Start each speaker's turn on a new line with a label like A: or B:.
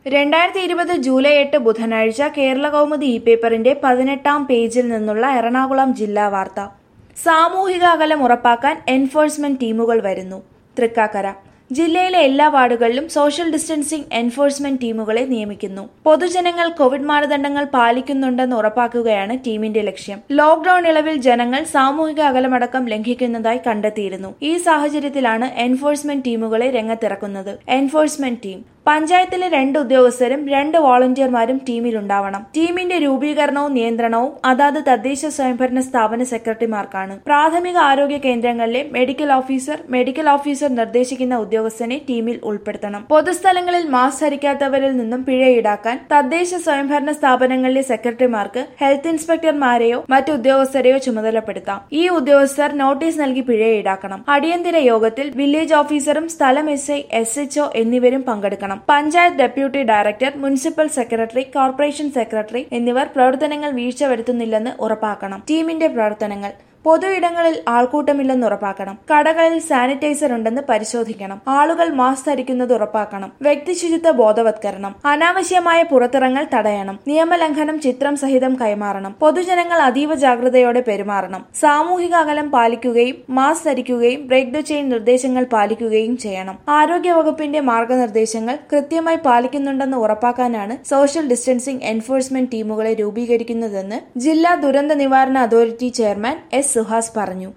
A: രണ്ടായിരത്തി ഇരുപത് ജൂലൈ എട്ട് ബുധനാഴ്ച കേരള കൗമുദി ഇ പേപ്പറിന്റെ പതിനെട്ടാം പേജിൽ നിന്നുള്ള എറണാകുളം ജില്ലാ വാർത്ത സാമൂഹിക അകലം ഉറപ്പാക്കാൻ എൻഫോഴ്സ്മെന്റ് ടീമുകൾ വരുന്നു തൃക്കാക്കര ജില്ലയിലെ എല്ലാ വാർഡുകളിലും സോഷ്യൽ ഡിസ്റ്റൻസിംഗ് എൻഫോഴ്സ്മെന്റ് ടീമുകളെ നിയമിക്കുന്നു പൊതുജനങ്ങൾ കോവിഡ് മാനദണ്ഡങ്ങൾ പാലിക്കുന്നുണ്ടെന്ന് ഉറപ്പാക്കുകയാണ് ടീമിന്റെ ലക്ഷ്യം ലോക്ഡൌൺ ഇളവിൽ ജനങ്ങൾ സാമൂഹിക അകലമടക്കം ലംഘിക്കുന്നതായി കണ്ടെത്തിയിരുന്നു ഈ സാഹചര്യത്തിലാണ് എൻഫോഴ്സ്മെന്റ് ടീമുകളെ രംഗത്തിറക്കുന്നത് എൻഫോഴ്സ്മെന്റ് ടീം പഞ്ചായത്തിലെ രണ്ട് ഉദ്യോഗസ്ഥരും രണ്ട് വോളണ്ടിയർമാരും ടീമിലുണ്ടാവണം ടീമിന്റെ രൂപീകരണവും നിയന്ത്രണവും അതാത് തദ്ദേശ സ്വയംഭരണ സ്ഥാപന സെക്രട്ടറിമാർക്കാണ് പ്രാഥമിക ആരോഗ്യ കേന്ദ്രങ്ങളിലെ മെഡിക്കൽ ഓഫീസർ മെഡിക്കൽ ഓഫീസർ നിർദ്ദേശിക്കുന്ന ഉദ്യോഗസ്ഥനെ ടീമിൽ ഉൾപ്പെടുത്തണം പൊതുസ്ഥലങ്ങളിൽ മാസ്ക് ധരിക്കാത്തവരിൽ നിന്നും പിഴ ഈടാക്കാൻ തദ്ദേശ സ്വയംഭരണ സ്ഥാപനങ്ങളിലെ സെക്രട്ടറിമാർക്ക് ഹെൽത്ത് ഇൻസ്പെക്ടർമാരെയോ മറ്റു ഉദ്യോഗസ്ഥരെയോ ചുമതലപ്പെടുത്താം ഈ ഉദ്യോഗസ്ഥർ നോട്ടീസ് നൽകി പിഴ ഈടാക്കണം അടിയന്തര യോഗത്തിൽ വില്ലേജ് ഓഫീസറും സ്ഥലം എസ് ഐ എസ് എച്ച്ഒ എന്നിവരും പങ്കെടുക്കണം panchayat deputy director municipal secretary corporation secretary എന്നിവർ പ്രവർത്തനങ്ങൾ വീഴ്ച വരുത്തുന്നില്ലെന്ന് ഉറപ്പാക്കണം ടീമിന്റെ പ്രവർത്തനങ്ങൾ പൊതു ഇടങ്ങളിൽ ആൾക്കൂട്ടമില്ലെന്ന് ഉറപ്പാക്കണം കടകളിൽ സാനിറ്റൈസർ ഉണ്ടെന്ന് പരിശോധിക്കണം ആളുകൾ മാസ്ക് ധരിക്കുന്നത് ഉറപ്പാക്കണം വ്യക്തി ശുചിത്വ ബോധവത്കരണം അനാവശ്യമായ പുറത്തിറങ്ങൽ തടയണം നിയമലംഘനം ചിത്രം സഹിതം കൈമാറണം പൊതുജനങ്ങൾ അതീവ ജാഗ്രതയോടെ പെരുമാറണം സാമൂഹിക അകലം പാലിക്കുകയും മാസ്ക് ധരിക്കുകയും ബ്രേക്ക് ദ ചെയിൻ നിർദ്ദേശങ്ങൾ പാലിക്കുകയും ചെയ്യണം ആരോഗ്യ വകുപ്പിന്റെ മാർഗനിർദ്ദേശങ്ങൾ കൃത്യമായി പാലിക്കുന്നുണ്ടെന്ന് ഉറപ്പാക്കാനാണ് സോഷ്യൽ ഡിസ്റ്റൻസിംഗ് എൻഫോഴ്സ്മെന്റ് ടീമുകളെ രൂപീകരിക്കുന്നതെന്ന് ജില്ലാ ദുരന്ത നിവാരണ അതോറിറ്റി ചെയർമാൻ എസ് സുഹാസ് പറഞ്ഞു